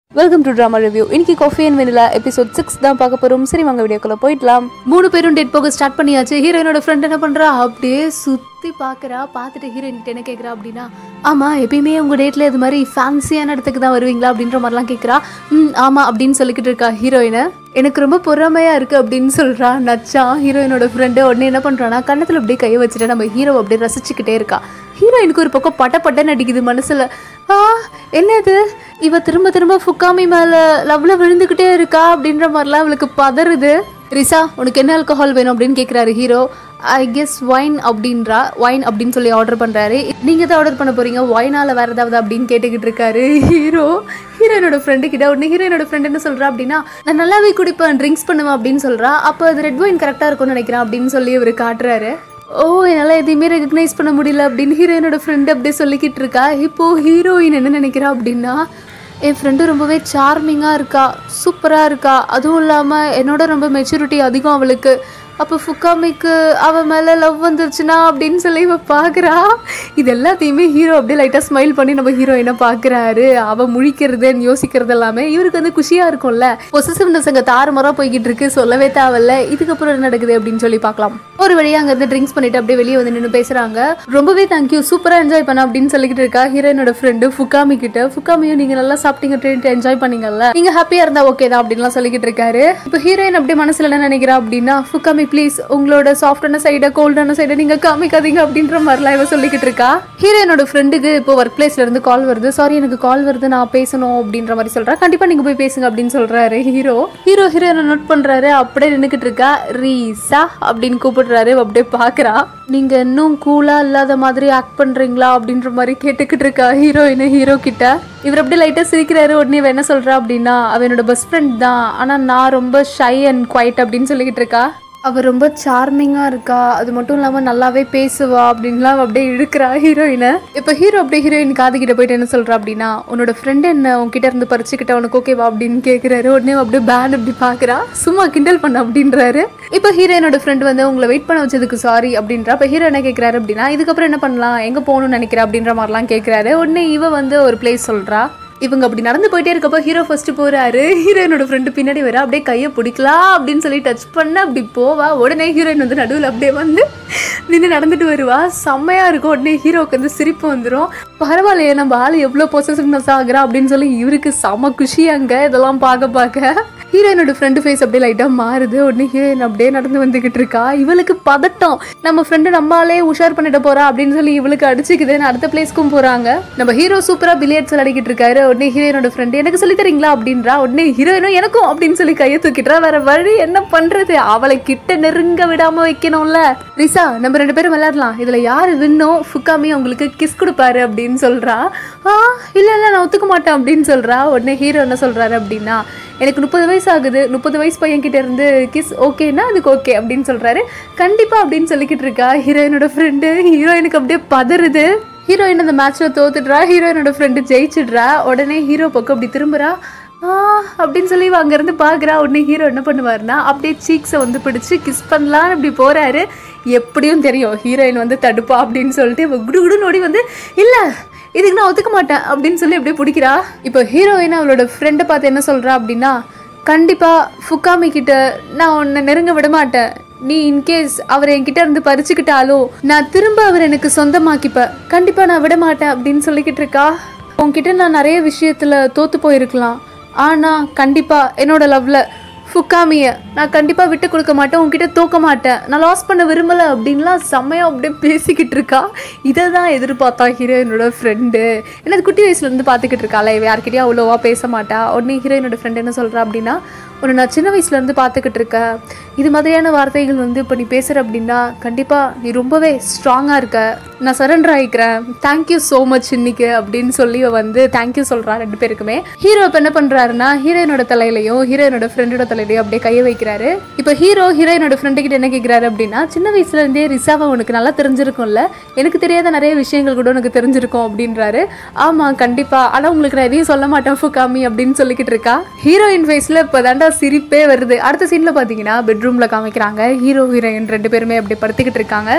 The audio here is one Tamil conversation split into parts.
வெல்கம் டு ட்ராமா ரிவ்யூ இன்னைக்கு Coffee and Vanilla episode six தான் பார்க்க போறோம் சரி வாங்க வீடியோக்குள்ள போயிடலாம் மூணு பேரும் டேட் போக ஸ்டார்ட் பண்ணியாச்சு ஹீரோயினோட ஃப்ரெண்ட் என்ன பண்றா அப்படியே சுத்தி பாக்குறா பார்த்துட்டு ஹீரோயின் என்ன கேக்குறா அப்படின்னா ஆமா எப்பயுமே உங்க டேட்ல இது மாதிரி ஃபேன்சியான இடத்துக்கு தான் வருவீங்களா அப்படின்ற மாதிரிலாம் கேக்குறா ம் ஆமா அப்படின்னு சொல்லிக்கிட்டு இருக்கா ஹீரோயினை எனக்கு ரொம்ப பொறாமையா இருக்கு அப்படின்னு சொல்றா நச்சா ஹீரோயினோட ஃப்ரெண்டு உடனே என்ன பண்றானா கண்ணத்துல அப்படியே கையை வச்சுட்டு நம்ம ஹீரோ அப்படியே ரசிச்சுக்கிட்டே இருக்கா ஹீரோயினுக்கு ஒரு பக்கம் பட்ட பட்டன்னு அடிக்குது மனசுல ஆ என்னது இவ திரும்ப திரும்ப ஃபுக்காமி மேல லவ்ல விழுந்துக்கிட்டே இருக்கா அப்படின்ற மாதிரிலாம் அவளுக்கு பதறுது ரிசா உனக்கு என்ன ஆல்கஹால் வேணும் அப்படின்னு கேட்குறாரு ஹீரோ ஐ கெஸ் ஒயின் அப்படின்றா ஒயின் அப்படின்னு சொல்லி ஆர்டர் பண்ணுறாரு நீங்கள் தான் ஆர்டர் பண்ண போகிறீங்க ஒயினால் வேறு ஏதாவது அப்படின்னு கேட்டுக்கிட்டு இருக்காரு ஹீரோ ஹீரோயினோட ஃப்ரெண்டு கிட்ட உடனே ஹீரோயினோட ஃப்ரெண்ட் என்ன சொல்கிறா அப்படின்னா நான் நல்லாவே குடிப்பேன் ட்ரிங்க்ஸ் பண்ணுவேன் அப்படின்னு சொல்கிறா அப்போ அது ரெட் ஒயின் கரெக்டாக இருக்கும்னு நினைக்கிறேன் அப்படின்னு சொல்லி இவர் காட்டுறாரு ஓ என்னால் எதையுமே ரெகக்னைஸ் பண்ண முடியல அப்படின்னு ஹீரோயினோட ஃப்ரெண்டு அப்படியே சொல்லிக்கிட்டு இருக்கா இப்போ ஹீரோயின் என்ன நினைக்கிறா அப்படின்னா என் ஃப்ரெண்டு ரொம்பவே சார்மிங்காக இருக்கா சூப்பராக இருக்கா அதுவும் இல்லாமல் என்னோட ரொம்ப மெச்சூரிட்டி அதிகம் அவளுக்கு அப்போ ஃபுக்காமிக்கு அவன் மேலே லவ் வந்துருச்சுன்னா அப்படின்னு சொல்லி இவ பார்க்குறா இது எல்லாத்தையுமே ஹீரோ அப்படியே லைட்டாக ஸ்மைல் பண்ணி நம்ம ஹீரோயினை பார்க்குறாரு அவள் முழிக்கிறதுன்னு யோசிக்கிறது எல்லாமே இவருக்கு வந்து குஷியாக இருக்கும்ல பொசிசிவ்னஸ் அங்கே தாறுமாறாக போய்கிட்டு இருக்கு சொல்லவே தேவையில்ல இதுக்கப்புறம் என்ன நடக்குது அப்படின்னு சொல்லி பார்க்கலாம் ஒரு வழியாக அங்கேருந்து ட்ரிங்க்ஸ் பண்ணிட்டு அப்படியே வெளியே வந்து நின்று பேசுகிறாங்க ரொம்பவே தேங்க்யூ சூப்பராக என்ஜாய் பண்ண அப்படின்னு சொல்லிக்கிட்டு இருக்கா ஹீரோயினோட ஃப்ரெண்டு ஃபுக்காமி கிட்ட ஃபுக்காமியும் நீங்கள் நல்லா சாப்பிட்டீங்க ட்ரெயின் என்ஜாய் பண்ணீங்கல்ல நீங்கள் ஹாப்பியாக இருந்தா ஓகே தான் அப்படின்லாம் சொல்லிக்கிட்டு இருக்காரு இப்போ ஹீரோயின் அப்படியே மனசில் என்ன நினைக்கிறா அப்படின்னா ஃபுக்காமி ப்ளீஸ் உங்களோட சாஃப்டான சைடை கோல்டான சைடை நீங்கள் காமிக்காதீங்க அப்படின்ற மாதிரிலாம் இவ சொல்லிக்கிட்டு இருக்கா ஹீரோயினோட ஃப்ரெண்டுக்கு இப்போ ஒர்க் பிளேஸ்ல இருந்து கால் வருது சாரி எனக்கு கால் வருது நான் பேசணும் அப்படின்ற மாதிரி சொல்றா கண்டிப்பா நீங்க போய் பேசுங்க அப்படின்னு சொல்றாரு ஹீரோ ஹீரோ ஹீரோயினை நோட் பண்றாரு அப்படியே நின்னுக்கிட்டு இருக்கா ரீசா அப்படின்னு கூப்பிடுறாரு இவ அப்படியே பாக்குறா நீங்க இன்னும் கூலா இல்லாத மாதிரி ஆக்ட் பண்றீங்களா அப்படின்ற மாதிரி கேட்டுக்கிட்டு இருக்கா ஹீரோயின் ஹீரோ கிட்ட இவர் அப்படியே லைட்டா சிரிக்கிறாரு உடனே இவ என்ன சொல்றா அப்படின்னா அவ என்னோட பெஸ்ட் ஃப்ரெண்ட் தான் ஆனா நான் ரொம்ப ஷை அண்ட் குவைட் அப்படின்னு சொல்லிக்கிட்டு இருக்கா அவ ரொம்ப சார்மிங்காக இருக்கா அது மட்டும் இல்லாமல் நல்லாவே பேசுவா அப்படின்லாம் அவ அப்படியே இழுக்கிறா ஹீரோயினை இப்போ ஹீரோ அப்படியே ஹீரோயின் காதுகிட்ட போயிட்டு என்ன சொல்கிறா அப்படின்னா உன்னோட ஃப்ரெண்ட் என்ன உன்கிட்ட இருந்து பறிச்சுக்கிட்ட உனக்கு ஓகேவா அப்படின்னு கேட்குறாரு உடனே அவ அப்படியே பேன் அப்படி பார்க்குறா சும்மா கிண்டல் பண்ண அப்படின்றாரு இப்போ ஹீரோயினோட ஃப்ரெண்ட் வந்து உங்களை வெயிட் பண்ண வச்சதுக்கு சாரி அப்படின்றா இப்போ ஹீரோ என்ன கேட்குறாரு அப்படின்னா இதுக்கப்புறம் என்ன பண்ணலாம் எங்கே போகணும்னு நினைக்கிற அப்படின்ற மாதிரிலாம் கேட்குறாரு உடனே இவ வந்து ஒரு பிளேஸ் சொல்கிறா இவங்க அப்படி நடந்து போயிட்டே இருக்கப்போ ஹீரோ ஃபர்ஸ்ட் போறாரு ஹீரோயினோட ஃப்ரெண்டு பின்னாடி வர அப்படியே கையை பிடிக்கலாம் அப்படின்னு சொல்லி டச் பண்ண அப்படி போவா உடனே ஹீரோயின் வந்து நடுவில் அப்படியே வந்து நின்று நடந்துட்டு வருவா செம்மையா இருக்கும் உடனே ஹீரோவுக்கு வந்து சிரிப்பு வந்துடும் பரவாயில்லையே நம்ம ஆள் எவ்வளோ பொசசிவ்னஸ் ஆகுறா அப்படின்னு சொல்லி இவருக்கு செம குஷி அங்க இதெல்லாம் பார்க்க பார்க்க ஹீரோயினோட ஃப்ரெண்டு ஃபேஸ் அப்படியே லைட்டாக மாறுது உடனே ஹீரோயின் அப்படியே நடந்து வந்துகிட்டு இருக்கா இவளுக்கு பதட்டம் நம்ம ஃப்ரெண்டு நம்மளாலே உஷார் பண்ணிட்டு போறா அப்படின்னு சொல்லி இவளுக்கு அடிச்சுக்குதுன்னு அடுத்த பிளேஸ்க்கும் போறாங்க நம்ம ஹீரோ சூப்பரா பில்லியர்ட்ஸ் விளையாடிக்கிட்டு இருக்காரு உடனே ஹீரோயினோட ஃப்ரெண்டு எனக்கு சொல்லி தரீங்களா அப்படின்றா உடனே ஹீரோயினும் எனக்கும் அப்படின்னு சொல்லி கையை தூக்கிட்டா வேற வழி என்ன பண்றது அவளை கிட்ட நெருங்க விடாம வைக்கணும்ல ரிசா நம்ம ரெண்டு பேரும் விளையாடலாம் இதுல யாரு வின்னும் ஃபுக்காமி உங்களுக்கு கிஸ் கொடுப்பாரு அப்படின்னு சொல்றா ஆ இல்ல இல்ல நான் ஒத்துக்க மாட்டேன் அப்படின்னு சொல்றா உடனே ஹீரோ என்ன சொல்றாரு அப்படின்னா எனக்கு முப்பது வயசு ஆகுது முப்பது வயசு பையன் கிட்ட இருந்து கிஸ் ஓகேனா அதுக்கு ஓகே அப்படின்னு சொல்றாரு கண்டிப்பா அப்படின்னு சொல்லிக்கிட்டு இருக்கா ஹீரோயினோட ஃப்ரெண்டு ஹீரோயினுக்கு அப்படியே பதறுது ஹீரோயின் அந்த மேட்ச்ல தோத்துடுறா ஹீரோயினோட ஃப்ரெண்டு ஜெயிச்சிடுறா உடனே ஹீரோ பக்கம் அப்படி திரும்புறா ஆ அப்படின்னு சொல்லி இவ அங்கேருந்து பார்க்குறா உடனே ஹீரோ என்ன பண்ணுவாருன்னா அப்படியே சீக்ஸை வந்து பிடிச்சி கிஸ் பண்ணலான்னு இப்படி போறாரு எப்படியும் தெரியும் ஹீரோயின் வந்து தடுப்பா அப்படின்னு சொல்லிட்டு இவ குடு குடுன்னு ஓடி வந்து இல்லை இதுக்கு நான் ஒத்துக்க மாட்டேன் அப்படின்னு சொல்லி அப்படியே பிடிக்கிறா இப்போ ஹீரோயின் அவளோட ஃப்ரெண்டை பார்த்து என்ன சொல்றா அப்படின்னா கண்டிப்பா ஃபுக்காமி கிட்ட நான் உன்னை நெருங்க விட மாட்டேன் நீ இன்கேஸ் அவர் என்கிட்ட இருந்து பறிச்சுக்கிட்டாலும் நான் திரும்ப அவர் எனக்கு சொந்தமாக்கிப்பேன் கண்டிப்பா நான் விட மாட்டேன் அப்படின்னு சொல்லிக்கிட்டு இருக்கா உன்கிட்ட நான் நிறைய விஷயத்துல தோத்து போயிருக்கலாம் ஆனா கண்டிப்பா என்னோட லவ்ல ஃபுக்காமிய நான் கண்டிப்பாக விட்டு கொடுக்க மாட்டேன் உன்கிட்ட தூக்க மாட்டேன் நான் லாஸ் பண்ண விரும்பலை அப்படின்லாம் செம்மையாக அப்படியே பேசிக்கிட்டு இருக்கா இதை தான் எதிர்பார்த்தா ஹீரோயினோட ஃப்ரெண்டு என்னது குட்டி வயசுலேருந்து பார்த்துக்கிட்டு இருக்காளே இவ யார்கிட்டயும் அவ்வளோவா பேச மாட்டா உடனே ஹீரோயினோட ஃப்ரெண்ட் என்ன சொல்கிறா அப்படின்னா உன்னை நான் சின்ன வயசுலேருந்து பார்த்துக்கிட்டு இருக்கேன் இது மாதிரியான வார்த்தைகள் வந்து இப்போ நீ பேசுகிற அப்படின்னா கண்டிப்பாக நீ ரொம்பவே ஸ்ட்ராங்காக இருக்க நான் சரண்டர் ஆகிக்கிறேன் தேங்க்யூ ஸோ மச் இன்னைக்கு அப்படின்னு சொல்லி இவ வந்து தேங்க்யூ சொல்கிறா ரெண்டு பேருக்குமே ஹீரோ இப்போ என்ன பண்ணுறாருன்னா ஹீரோயினோட தலையிலையும் ஹீரோயினோட ஃப்ரெண்டோட தலையிலையும் அப்படியே கையை வைக்கிறாரு இப்போ ஹீரோ ஹீரோயினோட ஃப்ரெண்டு கிட்ட என்ன கேட்குறாரு அப்படின்னா சின்ன வயசுல இருந்தே ரிசாவை உனக்கு நல்லா தெரிஞ்சிருக்கும்ல எனக்கு தெரியாத நிறைய விஷயங்கள் கூட உனக்கு தெரிஞ்சிருக்கும் அப்படின்றாரு ஆமாம் கண்டிப்பாக ஆனால் உங்களுக்கு நான் எதையும் சொல்ல மாட்டேன் ஃபுகாமி அப்படின்னு சொல்லிக்கிட்டு இருக்கா ஹீரோயின் ஃபேஸில் இப்போ தாண்டா சிரிப்பே வருது அடுத்த சீனில் பார்த்தீங்கன்னா பெட்ரூமில் காமிக்கிறாங்க ஹீரோ ஹீரோயின் ரெண்டு பேருமே அப்படி படுத்துக்கிட்டு இருக்காங்க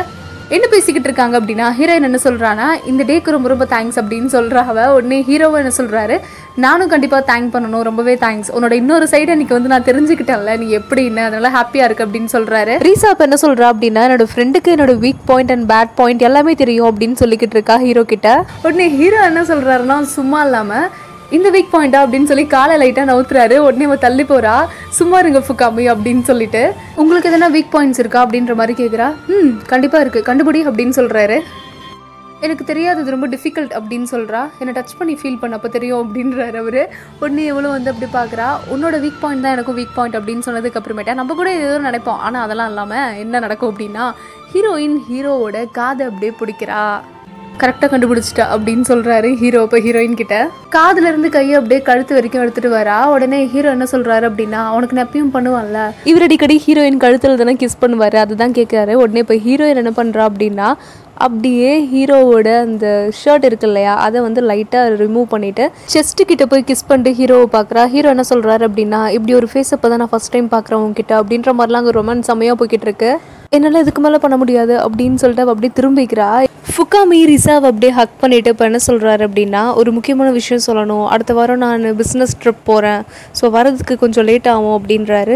என்ன பேசிக்கிட்டு இருக்காங்க அப்படின்னா ஹீரோயின் என்ன சொல்கிறான்னா இந்த டேக்கு ரொம்ப ரொம்ப தேங்க்ஸ் அப்படின்னு சொல்கிறா அவ உடனே ஹீரோவை என்ன சொல்கிறாரு நானும் கண்டிப்பாக தேங்க் பண்ணணும் ரொம்பவே தேங்க்ஸ் உன்னோட இன்னொரு சைடு இன்னைக்கு வந்து நான் தெரிஞ்சுக்கிட்டேன்ல நீ எப்படின்னு அதனால ஹாப்பியாக இருக்கு அப்படின்னு சொல்கிறாரு ரீசா இப்போ என்ன சொல்கிறா அப்படின்னா என்னோட ஃப்ரெண்டுக்கு என்னோட weak point and bad point எல்லாமே தெரியும் அப்படின்னு சொல்லிக்கிட்டு இருக்கா ஹீரோ கிட்ட உடனே ஹீரோ என்ன சொல்கிறாருன்னா சும்மா இல்லாமல் இந்த வீக் பாயிண்டா அப்படின்னு சொல்லி காலை லைட்டாக நவுத்துறாரு உடனே அவ தள்ளி போறா சும்மா இருங்க ஃபுக்காமி அப்படின்னு சொல்லிட்டு உங்களுக்கு எதனா வீக் பாயிண்ட்ஸ் இருக்கா அப்படின்ற மாதிரி கேட்குறா ம் கண்டிப்பாக இருக்குது கண்டுபிடி அப்படின்னு சொல்கிறாரு எனக்கு தெரியாதது ரொம்ப டிஃபிகல்ட் அப்படின்னு சொல்கிறா என்னை டச் பண்ணி ஃபீல் பண்ண அப்போ தெரியும் அப்படின்றாரு அவர் உடனே எவ்வளோ வந்து அப்படி பார்க்குறா உன்னோட வீக் பாயிண்ட் தான் எனக்கும் வீக் பாயிண்ட் அப்படின்னு சொன்னதுக்கு அப்புறமேட்டா நம்ம கூட ஏதோ நினைப்போம் ஆனால் அதெல்லாம் இல்லாமல் என்ன நடக்கும் அப்படின்னா ஹீரோயின் ஹீரோவோட காதை அப்படியே பிடிக்கிறா கரெக்டாக கண்டுபிடிச்சிட்டா அப்படின்னு சொல்கிறாரு ஹீரோ இப்போ ஹீரோயின் கிட்ட காதுல இருந்து கையை அப்படியே கழுத்து வரைக்கும் எடுத்துட்டு வரா உடனே ஹீரோ என்ன சொல்றாரு அப்படின்னா அவனுக்கு நப்பியும் பண்ணுவான்ல இவர் அடிக்கடி ஹீரோயின் கழுத்துல தானே கிஸ் பண்ணுவாரு அதுதான் கேட்குறாரு உடனே இப்போ ஹீரோயின் என்ன பண்ணுறா அப்படின்னா அப்படியே ஹீரோவோட அந்த ஷர்ட் இருக்கு இல்லையா அதை வந்து லைட்டாக ரிமூவ் பண்ணிட்டு செஸ்ட் கிட்ட போய் கிஸ் பண்ணிட்டு ஹீரோவை பார்க்குறா ஹீரோ என்ன சொல்றாரு அப்படின்னா இப்படி ஒரு ஃபேஸ் அப்போ தான் நான் ஃபஸ்ட் டைம் பார்க்குறேன் உங்ககிட்ட அப்படின்ற மாதிரிலாம் அங்கே ரொமான்ஸ் செம்மையாக போய்கிட்டு இருக்கு என்னால் இதுக்கு மேலே பண்ண முடியாது அப்படின்னு சொல்லிட்டு அவ அப்படியே திரும்பிக்கிறா ஃபுக்காமி ரிசாவை அப்படியே ஹக் பண்ணிட்டு இப்போ என்ன சொல்கிறாரு அப்படின்னா ஒரு முக்கியமான விஷயம் சொல்லணும் அடுத்த வாரம் நான் பிஸ்னஸ் ட்ரிப் போகிறேன் ஸோ வரதுக்கு கொஞ்சம் லேட் ஆகும் அப்படின்றாரு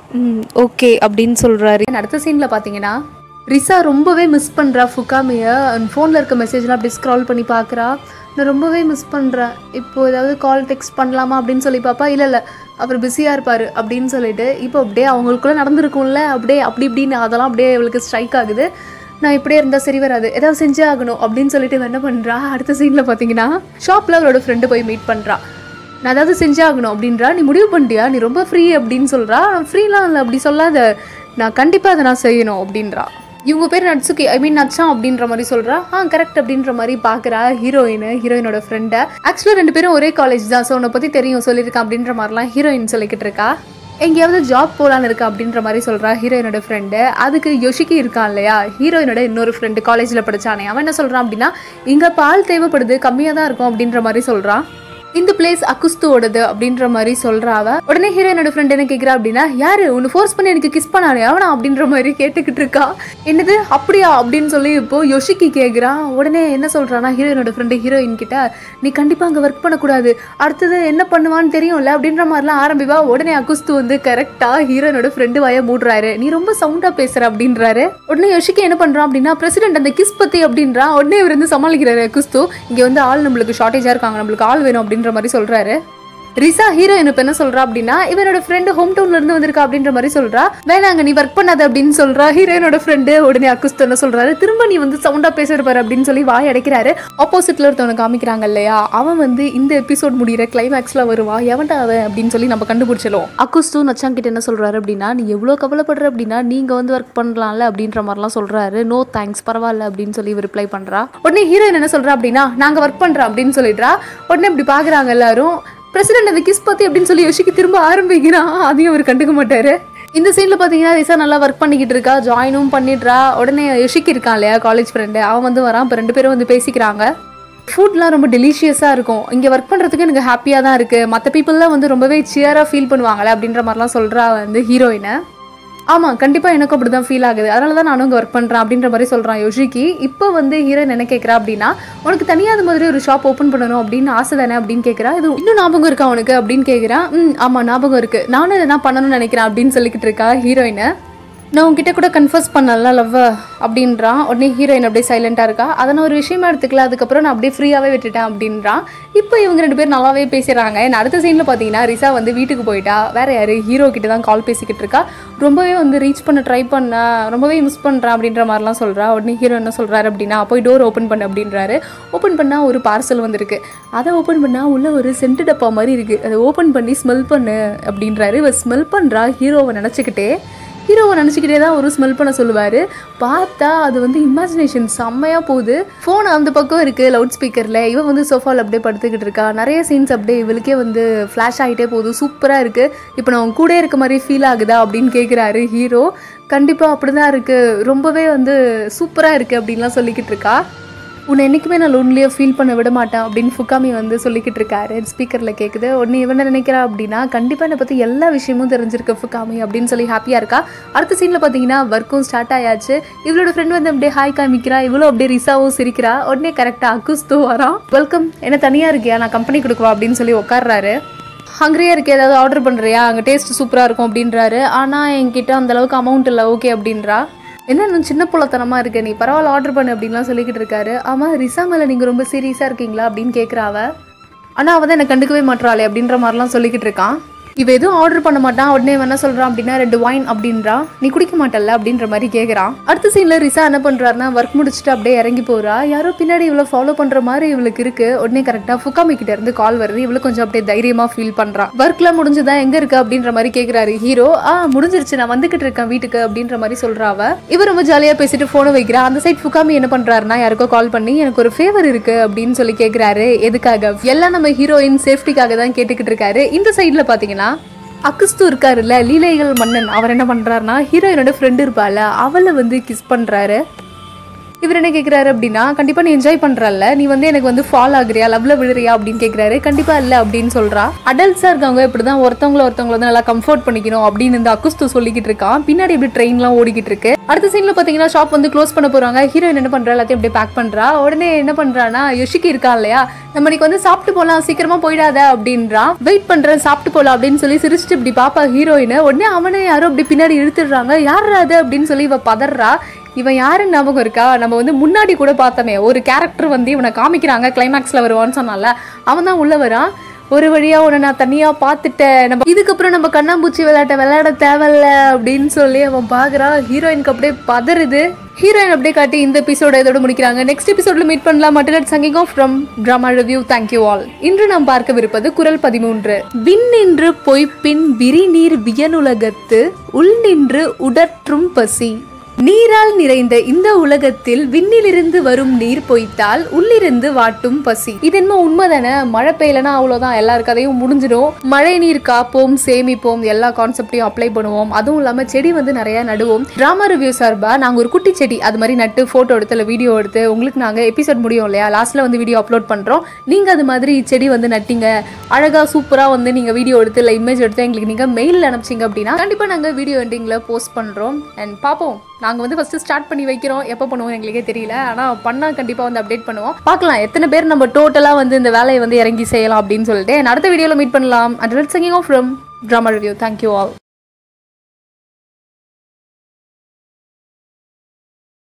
ஓகே அப்படின்னு சொல்கிறாரு அடுத்த சீனில் பார்த்தீங்கன்னா ரிசா ரொம்பவே மிஸ் பண்ணுறா ஃபுக்காமியை ஃபோனில் இருக்க மெசேஜ்லாம் அப்படியே ஸ்க்ரால் பண்ணி பார்க்குறா நான் ரொம்பவே மிஸ் பண்ணுறேன் இப்போ ஏதாவது கால் டெக்ஸ்ட் பண்ணலாமா அப்படின்னு சொல்லி பாப்பா இல்லை இல்லை அவர் பிஸியாக இருப்பார் அப்படின்னு சொல்லிட்டு இப்போ அப்படியே அவங்களுக்குள்ளே நடந்திருக்கும்ல அப்படியே அப்படி இப்படின்னு அதெல்லாம் அப்படியே அவளுக்கு ஸ்ட்ரைக் ஆகுது நான் இப்படியே இருந்தால் சரி வராது ஏதாவது செஞ்சே ஆகணும் அப்படின்னு சொல்லிட்டு இவ என்ன பண்ணுறா அடுத்த சீனில் பார்த்தீங்கன்னா ஷாப்பில் அவளோட ஃப்ரெண்டு போய் மீட் பண்ணுறா நான் ஏதாவது செஞ்சே ஆகணும் அப்படின்றா நீ முடிவு பண்ணிட்டியா நீ ரொம்ப ஃப்ரீ அப்படின்னு சொல்கிறா ஃப்ரீலாம் இல்லை அப்படி சொல்லாத நான் கண்டிப்பாக அதை நான் செய்யணும் அப்படின்றா இவங்க பேர் நட்சுக்கி ஐ மீன் நச்சான் அப்படின்ற மாதிரி சொல்கிறா ஆ கரெக்ட் அப்படின்ற மாதிரி பார்க்குறா ஹீரோயின் ஹீரோயினோட ஃப்ரெண்டை ஆக்சுவலாக ரெண்டு பேரும் ஒரே காலேஜ் தான் ஸோ உன்னை பற்றி தெரியும் சொல்லியிருக்கேன் அப்படின்ற மாதிரிலாம் ஹீரோயின் சொல்லிக்கிட்டு இருக்கா எங்கேயாவது ஜாப் போகலான்னு இருக்கா அப்படின்ற மாதிரி சொல்கிறா ஹீரோயினோட ஃப்ரெண்டு அதுக்கு யோஷிக்கி இருக்கான் இல்லையா ஹீரோயினோட இன்னொரு ஃப்ரெண்டு காலேஜில் படித்தானே அவன் என்ன சொல்கிறான் அப்படின்னா இங்கே பால் தேவைப்படுது கம்மியாக தான் இருக்கும் அப்படின்ற மாதிரி சொல்கிறான் இந்த பிளேஸ் அக்குஸ்துவோடது அப்படின்ற மாதிரி சொல்றா அவ உடனே ஹீரோயினோட ஃப்ரெண்ட் என்ன கேட்குறா அப்படின்னா யாரு உன்னை ஃபோர்ஸ் பண்ணி எனக்கு கிஸ் பண்ணானே அவனா அப்படின்ற மாதிரி கேட்டுக்கிட்டு இருக்கா என்னது அப்படியா அப்படின்னு சொல்லி இப்போ யோஷிக்கு கேட்குறான் உடனே என்ன சொல்றானா ஹீரோயினோட ஃப்ரெண்டு ஹீரோயின் கிட்ட நீ கண்டிப்பா அங்கே ஒர்க் பண்ணக்கூடாது அடுத்தது என்ன பண்ணுவான்னு தெரியும்ல அப்படின்ற மாதிரிலாம் ஆரம்பிவா உடனே அக்குஸ்து வந்து கரெக்டா ஹீரோயினோட ஃப்ரெண்டு வாய மூடுறாரு நீ ரொம்ப சவுண்டா பேசுற அப்படின்றாரு உடனே யோஷிக்கு என்ன பண்றான் அப்படின்னா பிரசிடென்ட் அந்த கிஸ் பத்தி அப்படின்றான் உடனே இவர் வந்து சமாளிக்கிறாரு அக்குஸ்து இங்க வந்து ஆள் நம்மளுக்கு ஷார்ட்டேஜா இருக்காங்க நம்மளுக்கு ஆள் வேணும் அப்படின்ற மாதிரி சொல்றாரு ரிசா ஹீரோயின் இப்போ என்ன சொல்றா அப்படின்னா இவனோட ஃப்ரெண்டு ஹோம் டவுன்ல இருந்து வந்திருக்கா அப்படின்ற மாதிரி சொல்றா வேணாங்க நீ ஒர்க் பண்ணாத அப்படின்னு சொல்றா ஹீரோயினோட ஃப்ரெண்டு உடனே அக்குஸ்து என்ன சொல்றாரு திரும்ப நீ வந்து சவுண்டா பேசுற பாரு அப்படின்னு சொல்லி வாய் அடைக்கிறாரு ஆப்போசிட்ல ஒருத்தவனை காமிக்கிறாங்க இல்லையா அவன் வந்து இந்த எபிசோட் முடியிற கிளைமேக்ஸ்ல வருவா எவன்டா அவன் அப்படின்னு சொல்லி நம்ம கண்டுபிடிச்சலாம் அக்குஸ்து நச்சான் கிட்ட என்ன சொல்றாரு அப்படின்னா நீ எவ்வளவு கவலைப்படுற அப்படின்னா நீங்க வந்து ஒர்க் பண்ணலாம்ல அப்படின்ற மாதிரிலாம் சொல்றாரு நோ தேங்க்ஸ் பரவாயில்ல அப்படின்னு சொல்லி ரிப்ளை பண்றா உடனே ஹீரோயின் என்ன சொல்றா அப்படின்னா நாங்க ஒர்க் பண்றோம் அப்படின்னு சொல்லிடுறா உடனே இப்படி பாக்குறாங்க எல்லாரும் பிரசிடென்ட் அந்த கிஸ் பத்தி அப்படின்னு சொல்லி யோசிக்க திரும்ப ஆரம்பிக்கிறான் அதையும் அவர் கண்டுக்க மாட்டாரு இந்த சீனில் பார்த்தீங்கன்னா ரிசா நல்லா ஒர்க் பண்ணிக்கிட்டு இருக்கா ஜாயினும் பண்ணிடுறா உடனே யோசிக்கு இருக்கான் இல்லையா காலேஜ் ஃப்ரெண்டு அவன் வந்து வரான் இப்போ ரெண்டு பேரும் வந்து பேசிக்கிறாங்க ஃபுட்லாம் ரொம்ப டெலிஷியஸாக இருக்கும் இங்கே ஒர்க் பண்ணுறதுக்கு எனக்கு ஹாப்பியாக தான் இருக்குது மற்ற பீப்புளெலாம் வந்து ரொம்பவே சியராக ஃபீல் பண்ணுவாங்களே அப்படின்ற மாதிரிலாம் சொல்கிறா வந்து ஹீரோயினை ஆமாம் கண்டிப்பாக எனக்கும் அப்படி தான் ஃபீல் ஆகுது அதனால தான் நானும் இங்கே ஒர்க் பண்ணுறேன் அப்படின்ற மாதிரி சொல்கிறான் யோஷிக்கு இப்போ வந்து ஹீரோயின் என்ன கேட்குறா அப்படின்னா உனக்கு தனியாக அது மாதிரி ஒரு ஷாப் ஓப்பன் பண்ணணும் அப்படின்னு ஆசை தானே அப்படின்னு கேட்குறா இது இன்னும் ஞாபகம் இருக்கா உனக்கு அப்படின்னு கேட்குறான் ம் ஆமாம் ஞாபகம் இருக்குது நானும் இதை நான் பண்ணணும்னு நினைக்கிறேன் அப்படின்னு சொல்லிக்கிட்டு இருக்கா ஹீரோயினை நான் உன்கிட்ட கூட கன்ஃபர்ஸ் பண்ணல லவ் அப்படின்றான் உடனே ஹீரோயின் அப்படியே சைலண்டாக இருக்கா அதை நான் ஒரு விஷயமா எடுத்துக்கல அதுக்கப்புறம் நான் அப்படியே ஃப்ரீயாகவே விட்டுட்டேன் அப்படின்றான் இப்போ இவங்க ரெண்டு பேரும் நல்லாவே பேசுகிறாங்க என் அடுத்த சீனில் பார்த்தீங்கன்னா ரிசா வந்து வீட்டுக்கு போயிட்டா வேற யார் ஹீரோ கிட்ட தான் கால் பேசிக்கிட்டு இருக்கா ரொம்பவே வந்து ரீச் பண்ண ட்ரை பண்ண ரொம்பவே மிஸ் பண்ணுறேன் அப்படின்ற மாதிரிலாம் சொல்கிறா உடனே ஹீரோ என்ன சொல்கிறாரு அப்படின்னா போய் டோர் ஓப்பன் பண்ணு அப்படின்றாரு ஓப்பன் பண்ணால் ஒரு பார்சல் வந்திருக்கு அதை ஓப்பன் பண்ணால் உள்ள ஒரு சென்ட் டப்பா மாதிரி இருக்குது அதை ஓப்பன் பண்ணி ஸ்மெல் பண்ணு அப்படின்றாரு இவ ஸ்மெல் பண்ணுறா ஹீரோவை நினச்சிக்கிட்டே ஹீரோவை நினச்சிக்கிட்டே தான் ஒரு ஸ்மெல் பண்ண சொல்லுவார் பார்த்தா அது வந்து இமேஜினேஷன் செம்மையாக போகுது ஃபோன் அந்த பக்கம் இருக்குது லவுட் ஸ்பீக்கரில் இவன் வந்து சோஃபாவில் அப்படியே படுத்துக்கிட்டு இருக்கா நிறைய சீன்ஸ் அப்படியே இவளுக்கே வந்து ஃப்ளாஷ் ஆகிட்டே போகுது சூப்பராக இருக்குது இப்போ நான் உன் கூட இருக்க மாதிரி ஃபீல் ஆகுதா அப்படின்னு கேட்குறாரு ஹீரோ கண்டிப்பாக அப்படி தான் இருக்குது ரொம்பவே வந்து சூப்பராக இருக்குது அப்படின்லாம் சொல்லிக்கிட்டு இருக்கா உன்னை என்றைக்குமே நான் லோன்லியாக ஃபீல் பண்ண விட மாட்டேன் அப்படின்னு ஃபுக்காமி வந்து சொல்லிக்கிட்டு இருக்காரு ஸ்பீக்கரில் கேட்குது உடனே இவன் என்ன நினைக்கிறா அப்படின்னா கண்டிப்பாக என்னை பற்றி எல்லா விஷயமும் தெரிஞ்சிருக்கு ஃபுக்காமி அப்படின்னு சொல்லி ஹாப்பியாக இருக்கா அடுத்த சீனில் பார்த்தீங்கன்னா ஒர்க்கும் ஸ்டார்ட் ஆயாச்சு இவளோட ஃப்ரெண்ட் வந்து அப்படியே ஹாய் காமிக்கிறா இவ்வளோ அப்படியே ரிசாவும் சிரிக்கிறா உடனே கரெக்டாக அக்குஸ்து வரான் வெல்கம் என்ன தனியாக இருக்கியா நான் கம்பெனி கொடுக்குவா அப்படின்னு சொல்லி உட்கார்றாரு ஹங்கரியாக இருக்கு ஏதாவது ஆர்டர் பண்ணுறியா அங்கே டேஸ்ட் சூப்பராக இருக்கும் அப்படின்றாரு ஆனால் என்கிட்ட அந்த அளவுக்கு அமௌண்ட் இல்லை ஓகே அப்படின்றா என்ன இன்னும் சின்ன புள்ளத்தனமாக இருக்க நீ பரவாயில்ல ஆர்டர் பண்ணு அப்படின்லாம் சொல்லிக்கிட்டு இருக்காரு ஆமாம் ரிசா மேலே நீங்கள் ரொம்ப சீரியஸாக இருக்கீங்களா அப்படின்னு கேட்குறா அவ ஆனால் அவள் தான் என்னை கண்டுக்கவே மாட்றாளே அப்படின்ற மாதிரிலாம் சொல்லிக்கிட்டு இருக்கான் இவ எதுவும் ஆர்டர் பண்ண மாட்டான் உடனே இவன் என்ன சொல்றான் அப்படின்னா ரெண்டு வைன் அப்படின்றா நீ குடிக்க மாட்டல்ல அப்படின்ற மாதிரி கேட்குறான் அடுத்த சீன்ல ரிசா என்ன பண்றாருன்னா ஒர்க் முடிச்சுட்டு அப்படியே இறங்கி போறா யாரோ பின்னாடி இவ்வளோ ஃபாலோ பண்ற மாதிரி இவளுக்கு இருக்கு உடனே கரெக்டா ஃபுக்காமி கிட்ட இருந்து கால் வருது இவளுக்கு கொஞ்சம் அப்படியே தைரியமா ஃபீல் பண்றா ஒர்க்லாம் முடிஞ்சுதா எங்க இருக்கு அப்படின்ற மாதிரி கேக்குறாரு ஹீரோ ஆ முடிஞ்சிருச்சு நான் வந்துகிட்டு இருக்கேன் வீட்டுக்கு அப்படின்ற மாதிரி சொல்றா அவ இவர் ரொம்ப ஜாலியா பேசிட்டு போனை வைக்கிறா அந்த சைட் ஃபுக்காமி என்ன பண்றாருன்னா யாருக்கோ கால் பண்ணி எனக்கு ஒரு ஃபேவர் இருக்கு அப்படின்னு சொல்லி கேக்குறாரு எதுக்காக எல்லாம் நம்ம ஹீரோயின் சேஃப்டிக்காக தான் கேட்டுக்கிட்டு இருக்காரு இந்த சைட்ல பாத்தீங்கன்னா அக்குஸ்து இருக்காருல்ல லீலைகள் மன்னன் அவர் என்ன பண்றாருன்னா ஹீரோயினோட ஃப்ரெண்டு இருப்பாள் அவளை வந்து கிஸ் பண்றாரு இவர் என்ன கேட்குறாரு அப்படின்னா கண்டிப்பாக நீ என்ஜாய் பண்ணுறல்ல நீ வந்து எனக்கு வந்து ஃபால் ஆகுறியா லவ்ல விழுறியா அப்படின்னு கேட்குறாரு கண்டிப்பாக இல்லை அப்படின்னு சொல்கிறா அடல்ட்ஸாக இருக்கவங்க இப்படி தான் ஒருத்தவங்கள ஒருத்தவங்கள வந்து நல்லா கம்ஃபர்ட் பண்ணிக்கணும் அப்படின்னு இந்த அக்குஸ்து சொல்லிக்கிட்டு இருக்கான் பின்னாடி இப்படி ட்ரெயின்லாம் ஓடிக்கிட்டு இருக்கு அடுத்த சீனில் பார்த்தீங்கன்னா ஷாப் வந்து க்ளோஸ் பண்ண போகிறாங்க ஹீரோயின் என்ன பண்ணுறா எல்லாத்தையும் அப்படியே பேக் பண்ணுறா உடனே என்ன பண்ணுறான்னா யோஷிக்கு இருக்கா இல்லையா நம்ம இன்னைக்கு வந்து சாப்பிட்டு போகலாம் சீக்கிரமா போயிடாத அப்படின்றான் வெயிட் பண்ணுறேன் சாப்பிட்டு போகலாம் அப்படின்னு சொல்லி சிரிச்சுட்டு இப்படி பாப்பா ஹீரோயின் உடனே அவனை யாரோ அப்படி பின்னாடி இழுத்துடுறாங்க யார் அது அப்படின்னு சொல்லி இவ பதறா இவன் யாருன்னு ஞாபகம் இருக்கா நம்ம வந்து முன்னாடி கூட பார்த்தோமே ஒரு கேரக்டர் வந்து இவனை காமிக்கிறாங்க கிளைமேக்ஸில் வருவான்னு சொன்னால அவன் தான் உள்ள வரான் ஒரு வழியா உன்னை நான் தனியா பார்த்துட்டேன் நம்ம இதுக்கப்புறம் நம்ம கண்ணாம்பூச்சி விளையாட்ட விளையாட தேவையில்ல அப்படின்னு சொல்லி அவன் பார்க்குறான் ஹீரோயினுக்கு அப்படியே பதறுது ஹீரோயின் அப்படியே காட்டி இந்த எபிசோட இதோட முடிக்கிறாங்க நெக்ஸ்ட் எபிசோட்ல மீட் பண்ணலாம் மட்டும் signing off from drama review thank you all இன்று நாம் பார்க்கவிருப்பது குரல் பதிமூன்று விண் நின்று பொய்ப்பின் விரிநீர் வியனுலகத்து உள் நின்று உடற்றும் பசி நீரால் நிறைந்த இந்த உலகத்தில் விண்ணிலிருந்து வரும் நீர் பொய்த்தால் உள்ளிருந்து வாட்டும் பசி இது என்ன உண்மைதானே மழை பெய்யலனா அவ்வளோதான் எல்லார் கதையும் முடிஞ்சிடும் மழை நீர் காப்போம் சேமிப்போம் எல்லா கான்செப்டையும் அப்ளை பண்ணுவோம் அதுவும் இல்லாமல் செடி வந்து நிறைய நடுவோம் டிராமா ரிவ்யூ சார்பாக நாங்கள் ஒரு குட்டி செடி அது மாதிரி நட்டு ஃபோட்டோ எடுத்து இல்லை வீடியோ எடுத்து உங்களுக்கு நாங்கள் எபிசோட் முடியும் இல்லையா லாஸ்ட்டில் வந்து வீடியோ அப்லோட் பண்ணுறோம் நீங்கள் அது மாதிரி செடி வந்து நட்டிங்க அழகாக சூப்பராக வந்து நீங்கள் வீடியோ எடுத்து இல்லை இமேஜ் எடுத்து எங்களுக்கு நீங்கள் மெயிலில் அனுப்பிச்சிங்க அப்படின்னா கண்டிப்பாக நாங்கள் வீடியோ எண்டிங்கில் போஸ்ட் பண்ணுறோம் அண்ட் பார்ப்போம் நாங்கள் வந்து ஃபஸ்ட்டு ஸ்டார்ட் பண்ணி வைக்கிறோம் எப்போ பண்ணுவோம் எங்களுக்கே தெரியல ஆனால் பண்ணால் கண்டிப்பாக வந்து அப்டேட் பண்ணுவோம் பார்க்கலாம் எத்தனை பேர் நம்ம டோட்டலாக வந்து இந்த வேலையை வந்து இறங்கி செய்யலாம் அப்படின்னு சொல்லிட்டு and அடுத்த வீடியோவில் மீட் பண்ணலாம் and signing off from drama review thank you all